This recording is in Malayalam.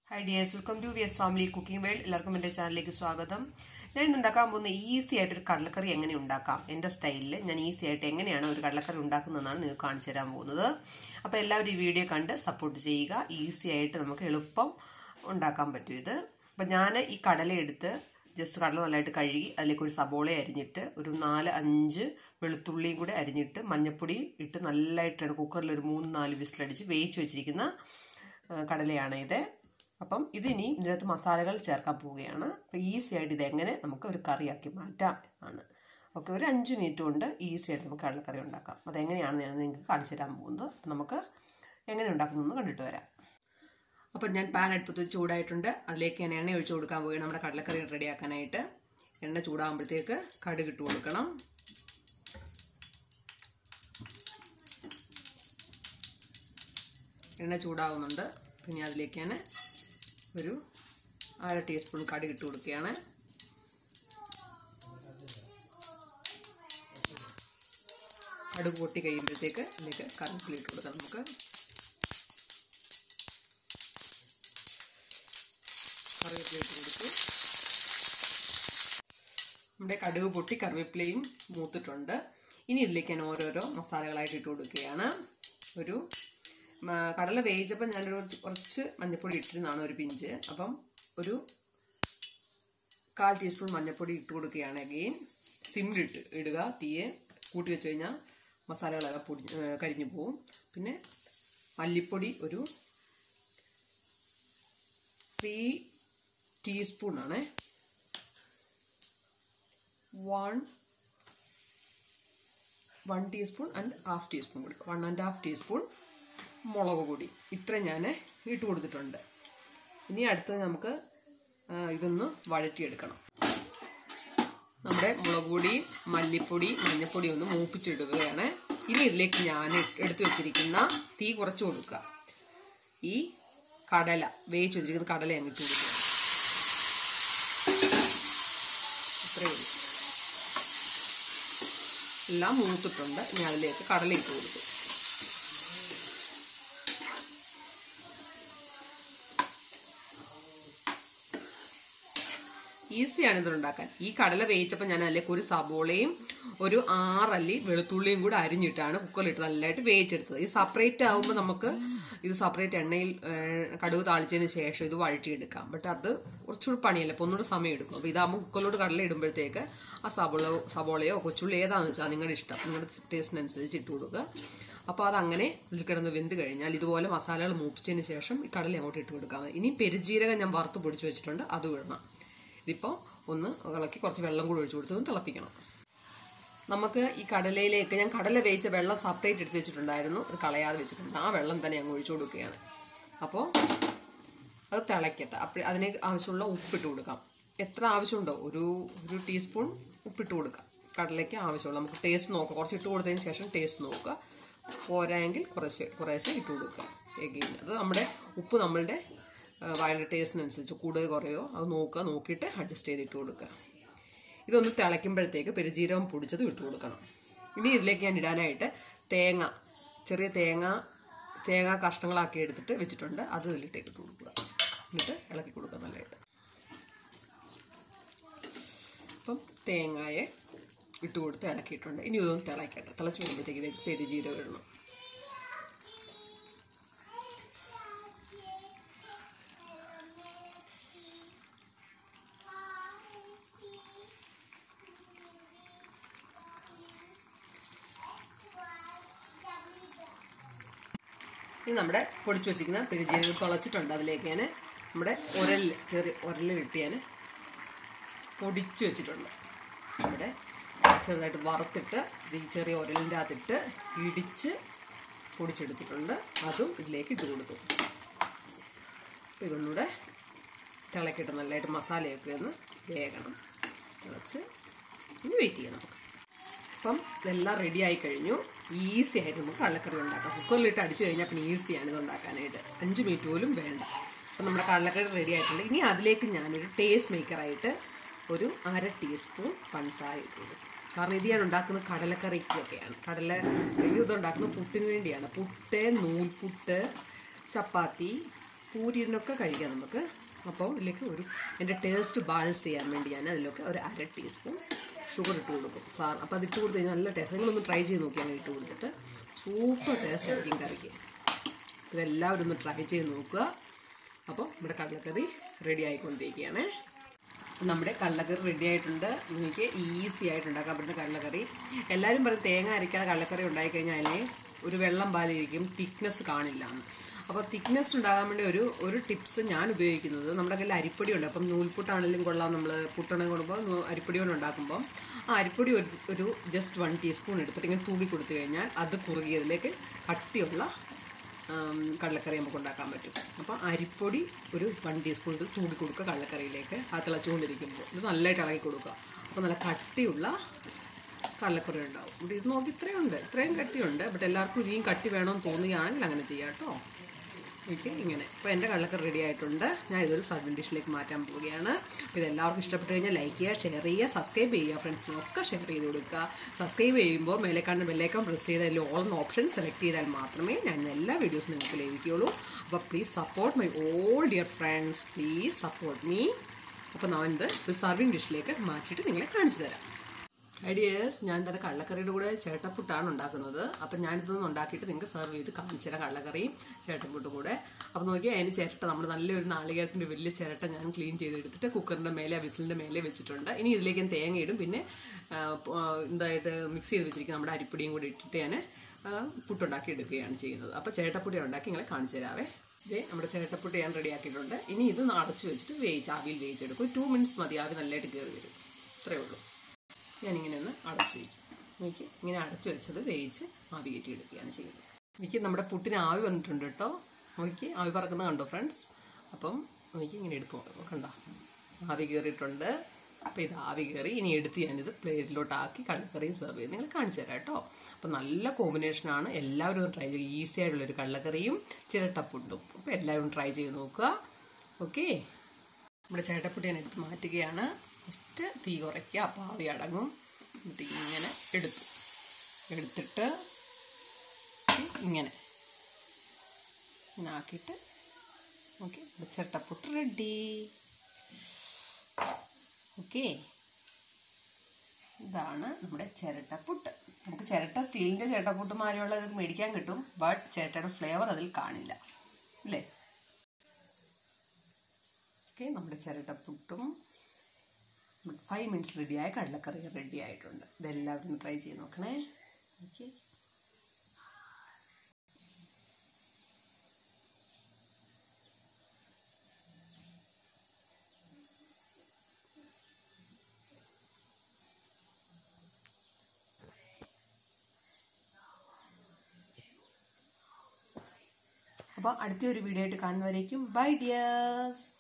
high dears welcome to V S family cooking world എല്ലാവർക്കും എൻ്റെ ചാനലിലേക്ക് സ്വാഗതം ഞാൻ ഇന്ന് ഉണ്ടാക്കാൻ പോകുന്ന ഈസി ആയിട്ടൊരു കടലക്കറി എങ്ങനെ ഉണ്ടാക്കാം എൻ്റെ സ്റ്റൈലിൽ ഞാൻ ഈസി ആയിട്ട് എങ്ങനെയാണ് ഒരു കടലക്കറി ഉണ്ടാക്കുന്നതെന്നാണ് നിങ്ങൾക്ക് കാണിച്ചു തരാൻ പോകുന്നത് അപ്പോൾ എല്ലാവരും ഈ വീഡിയോ കണ്ട് സപ്പോർട്ട് ചെയ്യുക ഈസി ആയിട്ട് നമുക്ക് എളുപ്പം ഉണ്ടാക്കാൻ പറ്റും ഇത് അപ്പം ഞാൻ ഈ കടല എടുത്ത് ജസ്റ്റ് കടല നല്ലതായിട്ട് കഴുകി അതിലേക്ക് ഒരു സബോള അരിഞ്ഞിട്ട് ഒരു നാല് അഞ്ച് വെളുത്തുള്ളിയും കൂടെ അരിഞ്ഞിട്ട് മഞ്ഞപ്പൊടി ഇട്ട് നല്ലതായിട്ടാണ് കുക്കറിൽ ഒരു മൂന്ന് നാല് വിസിലടിച്ച് വേവിച്ച് വെച്ചിരിക്കുന്ന കടലയാണ് ഇത് അപ്പം ഇതിനി ഇതിനകത്ത് മസാലകൾ ചേർക്കാൻ പോവുകയാണ് അപ്പോൾ ഈസി ആയിട്ട് ഇതെങ്ങനെ നമുക്ക് ഒരു കറിയാക്കി മാറ്റാം എന്നാണ് ഓക്കെ ഒരു അഞ്ച് മിനിറ്റ് കൊണ്ട് ഈസി ആയിട്ട് നമുക്ക് കടലക്കറി ഉണ്ടാക്കാം അതെങ്ങനെയാണ് ഞാൻ നിങ്ങൾക്ക് കാണിച്ചു തരാൻ പോകുന്നത് അപ്പം നമുക്ക് എങ്ങനെ ഉണ്ടാക്കുന്നതെന്ന് കണ്ടിട്ട് വരാം അപ്പം ഞാൻ പാൻ അടുപ്പത്ത് ചൂടായിട്ടുണ്ട് അതിലേക്ക് ഞാൻ എണ്ണ ഒഴിച്ച് കൊടുക്കാൻ പോവുകയാണ് നമ്മുടെ കടലക്കറി റെഡിയാക്കാനായിട്ട് എണ്ണ ചൂടാകുമ്പോഴത്തേക്ക് കടുക് ഇട്ട് കൊടുക്കണം എണ്ണ ചൂടാവുന്നുണ്ട് പിന്നെ അതിലേക്ക് ഞാൻ ഒരു അര ടീസ്പൂൺ കടുക് ഇട്ട് കൊടുക്കുകയാണ് കടുക് പൊട്ടി കഴിയുമ്പോഴത്തേക്ക് ഇതിലേക്ക് കറിവേപ്പില ഇട്ട് കൊടുക്കാം നമുക്ക് കറിവേപ്പില ഇട്ട് കൊടുത്തു നമ്മുടെ കടുക് പൊട്ടി കറിവേപ്പിലയും മൂത്തിട്ടുണ്ട് ഇനി ഇതിലേക്ക് ഞാൻ ഓരോരോ മസാലകളായിട്ട് ഇട്ട് കൊടുക്കുകയാണ് ഒരു കടല വേവിച്ചപ്പോൾ ഞാനൊരു കുറച്ച് മഞ്ഞൾപ്പൊടി ഇട്ടിരുന്നതാണ് ഒരു പിഞ്ച് അപ്പം ഒരു കാൽ ടീസ്പൂൺ മഞ്ഞൾപ്പൊടി ഇട്ട് കൊടുക്കുകയാണ് അഗെയിൻ സിമ്മിലിട്ട് ഇടുക തീയെ കൂട്ടി വെച്ച് കഴിഞ്ഞാൽ മസാലകളൊക്കെ പൊടി കരിഞ്ഞു പോവും പിന്നെ മല്ലിപ്പൊടി ഒരു ത്രീ ടീസ്പൂണാണ് one one teaspoon and half teaspoon കൂടി വൺ ആൻഡ് ഹാഫ് ടീസ്പൂൺ മുളക് പൊടി ഇത്ര ഞാൻ ഇട്ട് കൊടുത്തിട്ടുണ്ട് ഇനി അടുത്തത് നമുക്ക് ഇതൊന്ന് വഴറ്റിയെടുക്കണം നമ്മുടെ മുളക് പൊടി മല്ലിപ്പൊടി മഞ്ഞൾപ്പൊടി ഒന്ന് മൂപ്പിച്ചിടുകയാണ് ഇനി ഇതിലേക്ക് ഞാൻ എടുത്തു വെച്ചിരിക്കുന്ന തീ കുറച്ച് കൊടുക്കുക ഈ കടല വേവിച്ച് വെച്ചിരിക്കുന്ന കടല ഞാൻ ഇട്ട് കൊടുക്കുക ഇത്രയേ ഉള്ളൂ എല്ലാം മൂത്തിട്ടുണ്ട് ഇനി അതിലേക്ക് കടല ഇട്ട് കൊടുക്കും ഈസിയാണ് ഇത് ഉണ്ടാക്കാൻ ഈ കടല വേവിച്ചപ്പോൾ ഞാൻ അതിലേക്ക് ഒരു സബോളയും ഒരു ആറല്ലി വെളുത്തുള്ളിയും കൂടെ അരിഞ്ഞിട്ടാണ് കുക്കറിലിട്ട് നല്ലതായിട്ട് വേവിച്ചെടുത്തത് ഈ സെപ്പറേറ്റ് ആകുമ്പോൾ നമുക്ക് ഇത് സെപ്പറേറ്റ് എണ്ണയിൽ കടുക് താളിച്ചതിന് ശേഷം ഇത് വഴറ്റിയെടുക്കാം ബട്ട് അത് കുറച്ചുകൂടി പണിയല്ല അപ്പോൾ ഒന്നുകൂടെ സമയം എടുക്കും അപ്പോൾ ഇതാകുമ്പോൾ കുക്കറിലോട്ട് കടല ഇടുമ്പോഴത്തേക്ക് ആ സബോള സബോളയോ കൊച്ചുള്ളി ഏതാണെന്ന് വെച്ചാൽ നിങ്ങളുടെ ഇഷ്ടം നിങ്ങളുടെ ടേസ്റ്റിനനുസരിച്ച് ഇട്ട് കൊടുക്കുക അപ്പോൾ അതങ്ങനെ ഇതിൽ കിടന്ന് വെന്ത് കഴിഞ്ഞാൽ ഇതുപോലെ മസാലകൾ മൂപ്പിച്ചതിന് ശേഷം ഈ കടല അങ്ങോട്ട് ഇട്ട് കൊടുക്കാം ഇനി പെരുജീരകം ഞാൻ വറുത്ത് പൊടിച്ച് വെച്ചിട്ടുണ്ട് അത് വിടണം ഇതിപ്പോൾ ഒന്ന് ഇളക്കി കുറച്ച് വെള്ളം കൂടി ഒഴിച്ചു കൊടുത്ത് തിളപ്പിക്കണം നമുക്ക് ഈ കടലയിലേക്ക് ഞാൻ കടല വേവിച്ച വെള്ളം സെപ്പറേറ്റ് എടുത്ത് വെച്ചിട്ടുണ്ടായിരുന്നു അത് കളയാതെ വെച്ചിട്ടുണ്ട് ആ വെള്ളം തന്നെ അങ്ങ് ഒഴിച്ചു കൊടുക്കുകയാണ് അപ്പോൾ അത് തിളയ്ക്കട്ടെ അപ്പോൾ അതിന് ആവശ്യമുള്ള ഉപ്പിട്ട് കൊടുക്കാം എത്ര ആവശ്യമുണ്ടോ ഒരു ഒരു ടീസ്പൂൺ ഉപ്പിട്ട് കൊടുക്കാം കടലയ്ക്ക് ആവശ്യമുള്ള നമുക്ക് ടേസ്റ്റ് നോക്കാം കുറച്ച് ഇട്ട് കൊടുത്തതിന് ശേഷം ടേസ്റ്റ് നോക്കുക പോരായെങ്കിൽ കുറച്ച് കുറേശ്ശെ ഇട്ട് കൊടുക്കുക എഗെയിൻ അത് നമ്മുടെ ഉപ്പ് നമ്മളുടെ വയലിൻ്റെ ടേസ്റ്റിനനുസരിച്ച് കൂടുതൽ കുറയോ അത് നോക്കുക നോക്കിയിട്ട് അഡ്ജസ്റ്റ് ചെയ്തിട്ട് കൊടുക്കുക ഇതൊന്ന് തിളയ്ക്കുമ്പോഴത്തേക്ക് പെരുജീരകം പൊടിച്ചത് ഇട്ട് കൊടുക്കണം ഇനി ഇതിലേക്ക് ഞാൻ ഇടാനായിട്ട് തേങ്ങ ചെറിയ തേങ്ങ തേങ്ങ കഷ്ണങ്ങളാക്കി എടുത്തിട്ട് വെച്ചിട്ടുണ്ട് അത് ഇതിലിട്ടേക്ക് ഇട്ട് കൊടുക്കുക എന്നിട്ട് ഇളക്കി കൊടുക്കുക നല്ലതായിട്ട് അപ്പം തേങ്ങയെ ഇട്ട് കൊടുത്ത് ഇളക്കിയിട്ടുണ്ട് ഇനി ഇതൊന്ന് തിളയ്ക്കട്ടെ തിളച്ച് വരുമ്പോഴത്തേക്ക് ഇതിലേക്ക് പെരുജീരകം ഇടണം ഇനി നമ്മുടെ പൊടിച്ചു വെച്ചിരിക്കുന്ന പെരുജീരകം തിളച്ചിട്ടുണ്ട് അതിലേക്ക് ഞാൻ നമ്മുടെ ഉരലിൽ ചെറിയ ഉരലിലിട്ട് ഞാൻ പൊടിച്ചു വെച്ചിട്ടുണ്ട് ഇവിടെ ചെറുതായിട്ട് വറുത്തിട്ട് ഈ ചെറിയ ഉരലിൻ്റെ അകത്തിട്ട് ഇടിച്ച് പൊടിച്ചെടുത്തിട്ടുണ്ട് അതും ഇതിലേക്ക് ഇട്ട് കൊടുത്തു അപ്പോൾ ഇതൊന്നുകൂടെ തിളക്കിയിട്ട് നല്ലതായിട്ട് മസാലയൊക്കെ ഒന്ന് വേകണം തിളച്ച് ഇനി വെയിറ്റ് ചെയ്യാം നമുക്ക് അപ്പം ഇതെല്ലാം റെഡി ആയി കഴിഞ്ഞു ഈസി ആയിട്ട് നമുക്ക് കടലക്കറി ഉണ്ടാക്കാം കുക്കറിലിട്ട് അടിച്ചു കഴിഞ്ഞാൽ പിന്നെ ഈസിയാണ് ഇത് ഉണ്ടാക്കാനായിട്ട് അഞ്ച് മിനിറ്റ് പോലും വേണ്ട അപ്പം നമ്മുടെ കടലക്കറി റെഡി ആയിട്ടുണ്ട് ഇനി അതിലേക്ക് ഞാനൊരു ടേസ്റ്റ് മേക്കറായിട്ട് ഒരു അര ടീസ്പൂൺ പഞ്ചസാര ഇട്ട് കൊടുക്കും കാരണം ഇത് ഞാൻ ഉണ്ടാക്കുന്നത് കടലക്കറിക്കൊക്കെയാണ് കടല ഇത് ഉണ്ടാക്കുന്നത് പുട്ടിന് വേണ്ടിയാണ് പുട്ട് നൂൽപുട്ട് ചപ്പാത്തി പൂരി ഇതിനൊക്കെ കഴിക്കാം നമുക്ക് അപ്പോൾ ഇതിലേക്ക് ഒരു എൻ്റെ ടേസ്റ്റ് ബാലൻസ് ചെയ്യാൻ വേണ്ടി ഞാൻ അതിലൊക്കെ ഒരു അര ടീസ്പൂൺ ഷുഗർ ഇട്ട് കൊടുക്കും സാർ അപ്പോൾ അത് ഇട്ട് കൊടുത്ത് കഴിഞ്ഞാൽ നല്ല ടേസ്റ്റ് നിങ്ങളൊന്ന് ട്രൈ ചെയ്ത് നോക്കി അങ്ങനെ ഇട്ട് കൊടുത്തിട്ട് സൂപ്പർ ടേസ്റ്റ് ആയിരിക്കും കറിക്ക് ഇതെല്ലാവരും ഒന്ന് ട്രൈ ചെയ്ത് നോക്കുക അപ്പോൾ നമ്മുടെ കടലക്കറി റെഡി ആയിക്കൊണ്ടിരിക്കുകയാണേ നമ്മുടെ കടലക്കറി റെഡി ആയിട്ടുണ്ട് നിങ്ങൾക്ക് ഈസി ആയിട്ട് ഉണ്ടാക്കാൻ പറ്റുന്ന കടലക്കറി എല്ലാവരും പറയും തേങ്ങ അരയ്ക്കാതെ കടലക്കറി ഉണ്ടാക്കി കഴിഞ്ഞാൽ അതിന് ഒരു വെള്ളം പാലിരിക്കും തിക്നെസ് കാണില്ല എന്ന് അപ്പോൾ തിക്നെസ് ഉണ്ടാകാൻ വേണ്ടി ഒരു ഒരു ടിപ്സ് ഞാൻ ഉപയോഗിക്കുന്നത് നമ്മുടെ കയ്യിൽ അരിപ്പൊടി ഉണ്ട് അപ്പം നൂൽപുട്ടാണെങ്കിലും കൊള്ളാം നമ്മൾ പുട്ടാണെങ്കിൽ കൊടുക്കുമ്പോൾ അരിപ്പൊടി കൊണ്ട് ഉണ്ടാക്കുമ്പോൾ ആ അരിപ്പൊടി ഒരു ഒരു ജസ്റ്റ് വൺ ടീസ്പൂൺ എടുത്തിട്ട് ഇങ്ങനെ തൂക്കി കൊടുത്തു കഴിഞ്ഞാൽ അത് കുറുകിയതിലേക്ക് കട്ടിയുള്ള ആം, കടലക്കറി നമുക്ക് ഉണ്ടാക്കാൻ പറ്റും അപ്പോൾ അരിപ്പൊടി ഒരു വൺ ടീസ്പൂൺ ഇത് തൂടി കൊടുക്കുക കടലക്കറിയിലേക്ക് ആ തിളച്ചുകൊണ്ടിരിക്കുമ്പോൾ ഇത് നല്ലതായിട്ട് ഇളകി കൊടുക്കുക അപ്പോൾ നല്ല കട്ടിയുള്ള കടലക്കറി ഉണ്ടാവും ഇവിടെ ഇത് നോക്കി ഇത്രയും ഉണ്ട് ഇത്രയും കട്ടിയുണ്ട് ബട്ട് എല്ലാവർക്കും ഇനിയും കട്ടി വേണമെന്ന് തോന്നുകയാണെങ്കിൽ അങ്ങനെ ചെയ്യാം കേട്ടോ എനിക്ക് ഇങ്ങനെ അപ്പോൾ എൻ്റെ കടലക്കറി റെഡി ആയിട്ടുണ്ട് ഞാൻ ഇതൊരു സർവൻ ഡിഷിലേക്ക് മാറ്റാൻ പോവുകയാണ് അപ്പോൾ ഇതെല്ലാവർക്കും ഇഷ്ടപ്പെട്ട് കഴിഞ്ഞാൽ ലൈക്ക് ചെയ്യുക ഷെയർ ചെയ്യുക സബ്സ്ക്രൈബ് ചെയ്യുക ഫ്രണ്ട്സിനൊക്കെ ഷെയർ ചെയ്ത് കൊടുക്കുക സബ്സ്ക്രൈബ് ചെയ്യുമ്പോൾ മേലെ കാണുന്ന ബെല്ലേക്കാൻ പ്രസ് ചെയ്ത് അതിൽ ഓൾ എന്ന ഓപ്ഷൻ സെലക്ട് ചെയ്താൽ മാത്രമേ ഞാൻ എല്ലാ വീഡിയോസും നിങ്ങൾക്ക് ലഭിക്കുകയുള്ളൂ അപ്പോൾ please support my all dear friends please support me അപ്പോൾ ഞാൻ ഇത് ഒരു സർവിങ് ഡിഷിലേക്ക് മാറ്റിയിട്ട് നിങ്ങളെ കാണിച്ചു തരാം ഐഡിയേഴ്സ് ഞാൻ തന്നെ കള്ളക്കറിയുടെ കൂടെ ചേട്ടപ്പുട്ടാണ് ഉണ്ടാക്കുന്നത് അപ്പം ഞാനിതൊന്നും ഉണ്ടാക്കിയിട്ട് നിങ്ങൾക്ക് സെർവ് ചെയ്ത് കാണിച്ചു തരാം കള്ളക്കറിയും ചേട്ടപ്പുട്ടും കൂടെ അപ്പം നോക്കിയാൽ അതിന് ചിരട്ട നമ്മൾ നല്ലൊരു നാളികേരത്തിൻ്റെ വലിയ ചിരട്ട ഞാൻ ക്ലീൻ ചെയ്തെടുത്തിട്ട് കുക്കറിൻ്റെ മേലെ വിസിലിൻ്റെ മേലെ വെച്ചിട്ടുണ്ട് ഇനി ഇതിലേക്ക് ഞാൻ തേങ്ങ ഇടും പിന്നെ ആ, പ്- ആ, എന്തായിട്ട് മിക്സ് ചെയ്ത് വെച്ചിരിക്കുന്ന നമ്മുടെ അരിപ്പൊടിയും കൂടി ഇട്ടിട്ട് ഞാൻ ആ, പുട്ടുണ്ടാക്കി എടുക്കുകയാണ് ചെയ്യുന്നത് അപ്പോൾ ചേട്ടപ്പുട്ടി ഉണ്ടാക്കി നിങ്ങളെ കാണിച്ചു തരാവേ ഇതേ നമ്മുടെ ചേട്ടപ്പുട്ടി ഞാൻ റെഡിയാക്കിയിട്ടുണ്ട് ഇനി ഇത് അടച്ചു വെച്ചിട്ട് വേവിച്ച് ആവിയിൽ വേവിച്ചെടുക്കും ടു മിനിറ്റ്സ് മതി ആവി നല്ലതായിട്ട് കയറി വരും ഇത്രയേ ഉള്ളൂ ഞാനിങ്ങനെ ഒന്ന് അടച്ചു വയ്ക്കും എനിക്ക് ഇങ്ങനെ അടച്ചു വെച്ചത് വേവിച്ച് ആവി കയറ്റി എടുക്കുകയാണ് ചെയ്യുന്നത് എനിക്ക് നമ്മുടെ പുട്ടിന് ആവി വന്നിട്ടുണ്ട് കേട്ടോ നോക്കി ആവി പറക്കുന്ന കണ്ടോ ഫ്രണ്ട്സ് അപ്പം എനിക്ക് ഇങ്ങനെ എടുത്തു നോക്കാം കണ്ടോ ആവി കയറിയിട്ടുണ്ട് അപ്പോൾ ഇത് ആവി കയറി ഇനി എടുത്ത് ഞാനിത് പ്ലേറ്റിലോട്ടാക്കി കള്ളക്കറിയും സെർവ് ചെയ്ത് നിങ്ങൾ കാണിച്ചു തരാം കേട്ടോ അപ്പോൾ നല്ല കോമ്പിനേഷനാണ് എല്ലാവരും ഒന്ന് ട്രൈ ചെയ്യുക ഈസി ആയിട്ടുള്ളൊരു കള്ളക്കറിയും ചിരട്ടപ്പുട്ടും അപ്പോൾ എല്ലാവരും ട്രൈ ചെയ്ത് നോക്കുക ഓക്കേ നമ്മുടെ ചേട്ടപ്പുട്ടി ഞാൻ എടുത്ത് മാറ്റുകയാണ് ഫസ്റ്റ് തീ കുറയ്ക്കുക അപ്പോൾ ആവി അടങ്ങും എന്നിട്ട് ഇങ്ങനെ എടുത്തു എടുത്തിട്ട് ഇങ്ങനെ ഇങ്ങനെ ആക്കിയിട്ട് ഓക്കെ ചേട്ടപ്പുട്ട് റെഡി ഓക്കെ ഇതാണ് നമ്മുടെ ചിരട്ടപ്പുട്ട് നമുക്ക് ചിരട്ട സ്റ്റീലിൻ്റെ ചിരട്ടപ്പുട്ട് മാതിരിയുള്ളത് മേടിക്കാൻ കിട്ടും ബട്ട് ചിരട്ടയുടെ ഫ്ലേവർ അതിൽ കാണില്ല അല്ലേ ഓക്കെ നമ്മുടെ ചിരട്ടപ്പുട്ടും ഫൈവ് മിനിറ്റ്സ് റെഡിയായ കടലക്കറി റെഡി ആയിട്ടുണ്ട് ഇതെല്ലാവരും ട്രൈ ചെയ്ത് നോക്കണേ ഓക്കെ അപ്പോൾ അടുത്തൊരു വീഡിയോ ആയിട്ട് കാണുന്നവരേക്കും ബൈ ഡിയേഴ്സ്